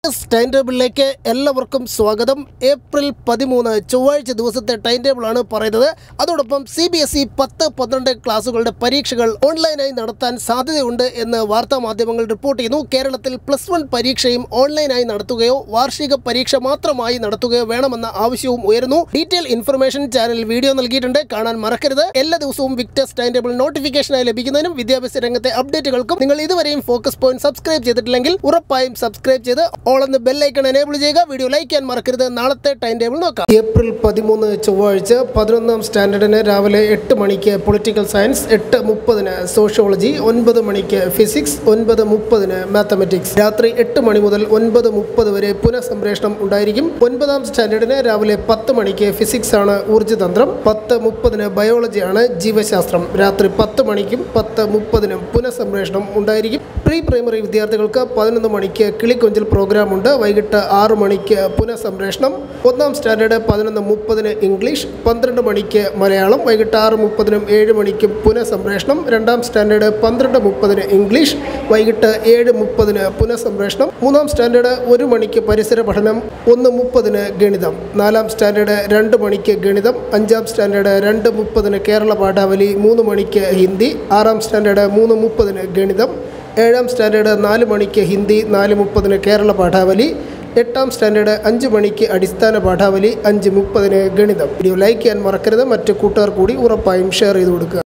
Victus time ടേബിളിലേക്ക് എല്ലാവർക്കും സ്വാഗതം April പതിമൂന്ന് ചൊവ്വാഴ്ച ദിവസത്തെ ടൈം ടേബിളാണ് പറയുന്നത് അതോടൊപ്പം സി ബി എസ് ഇ പത്ത് പന്ത്രണ്ട് ക്ലാസ്സുകളുടെ പരീക്ഷകൾ ഓൺലൈനായി നടത്താൻ സാധ്യതയുണ്ട് എന്ന് വാർത്താ മാധ്യമങ്ങൾ റിപ്പോർട്ട് ചെയ്യുന്നു കേരളത്തിൽ പ്ലസ് വൺ പരീക്ഷയും ഓൺലൈനായി നടത്തുകയോ വാർഷിക പരീക്ഷ മാത്രമായി നടത്തുകയോ വേണമെന്ന ആവശ്യവും ഉയരുന്നു ഡീറ്റെയിൽ ഇൻഫർമേഷൻ ചാനൽ വീഡിയോ നൽകിയിട്ടുണ്ട് കാണാൻ മറക്കരുത് എല്ലാ ദിവസവും വിക്ടസ് ടൈം ടേബിൾ നോട്ടിഫിക്കേഷനായി ലഭിക്കുന്നതിനും വിദ്യാഭ്യാസ രംഗത്തെ അപ്ഡേറ്റുകൾക്കും നിങ്ങൾ ഇതുവരെയും ഫോക്കസ് പോയിന്റ് സബ്സ്ക്രൈബ് ചെയ്തിട്ടില്ലെങ്കിൽ ഉറപ്പായും സബ്സ്ക്രൈബ് ചെയ്ത് ഓൾ എന്ന് ബെല്ലൈക്കൺ എനേബിൾ ചെയ്യുക വീഡിയോ ലൈക്ക് ചെയ്യാൻ മറക്കരുത് നാളത്തെ ടൈം ടേബിൾ നോക്കാം ഏപ്രിൽ പതിമൂന്ന് ചൊവ്വാഴ്ച പതിനൊന്നാം സ്റ്റാൻഡേർഡിന് രാവിലെ എട്ട് മണിക്ക് പൊളിറ്റിക്കൽ സയൻസ് എട്ട് മുപ്പതിന് സോഷ്യോളജി ഒൻപത് മണിക്ക് ഫിസിക്സ് ഒൻപത് മുപ്പതിന് മാത്തമെറ്റിക്സ് രാത്രി എട്ട് മണി മുതൽ ഒൻപത് മുപ്പത് വരെ പുനഃസംപ്രേഷണം ഉണ്ടായിരിക്കും ഒൻപതാം സ്റ്റാൻഡേർഡിന് രാവിലെ പത്ത് മണിക്ക് ഫിസിക്സ് ആണ് ഊർജ്ജതന്ത്രം പത്ത് മുപ്പതിന് ബയോളജിയാണ് ജീവശാസ്ത്രം രാത്രി പത്ത് മണിക്കും പത്ത് മുപ്പതിനും പുനഃസംപ്രേഷണം ഉണ്ടായിരിക്കും പ്രീ പ്രൈമറി വിദ്യാർത്ഥികൾക്ക് പതിനൊന്ന് മണിക്ക് കിളിക്കൊഞ്ചൽ പ്രോഗ്രാം ഉണ്ട് വൈകിട്ട് ആറ് മണിക്ക് പുനഃസംപ്രേഷണം ഒന്നാം സ്റ്റാൻഡേർഡ് പതിനൊന്ന് മുപ്പതിന് ഇംഗ്ലീഷ് പന്ത്രണ്ട് മണിക്ക് മലയാളം വൈകിട്ട് ആറ് മുപ്പതിനും ഏഴ് മണിക്കും പുനഃസംപ്രേഷണം രണ്ടാം സ്റ്റാൻഡേർഡ് പന്ത്രണ്ട് മുപ്പതിന് ഇംഗ്ലീഷ് വൈകിട്ട് ഏഴ് മുപ്പതിന് പുനഃസംപ്രേഷണം മൂന്നാം സ്റ്റാൻഡേർഡ് ഒരു മണിക്ക് പരിസര പഠനം ഒന്ന് മുപ്പതിന് ഗണിതം നാലാം സ്റ്റാൻഡേർഡ് രണ്ട് മണിക്ക് ഗണിതം അഞ്ചാം സ്റ്റാൻഡേർഡ് രണ്ട് മുപ്പതിന് കേരള പാഠാവലി മൂന്ന് മണിക്ക് ഹിന്ദി ആറാം സ്റ്റാൻഡേർഡ് മൂന്ന് മുപ്പതിന് ഗണിതം ഏഴാം സ്റ്റാൻഡേർഡ് നാല് മണിക്ക് ഹിന്ദി നാല് മുപ്പതിന് കേരള പാഠാവലി എട്ടാം സ്റ്റാൻഡേർഡ് അഞ്ച് മണിക്ക് അടിസ്ഥാന പാഠാവലി അഞ്ച് മുപ്പതിന് ഗണിതം വീഡിയോ ലൈക്ക് ചെയ്യാൻ മറക്കരുത് മറ്റ് കൂട്ടുകാർ കൂടി ഉറപ്പായും ഷെയർ ചെയ്ത് കൊടുക്കുക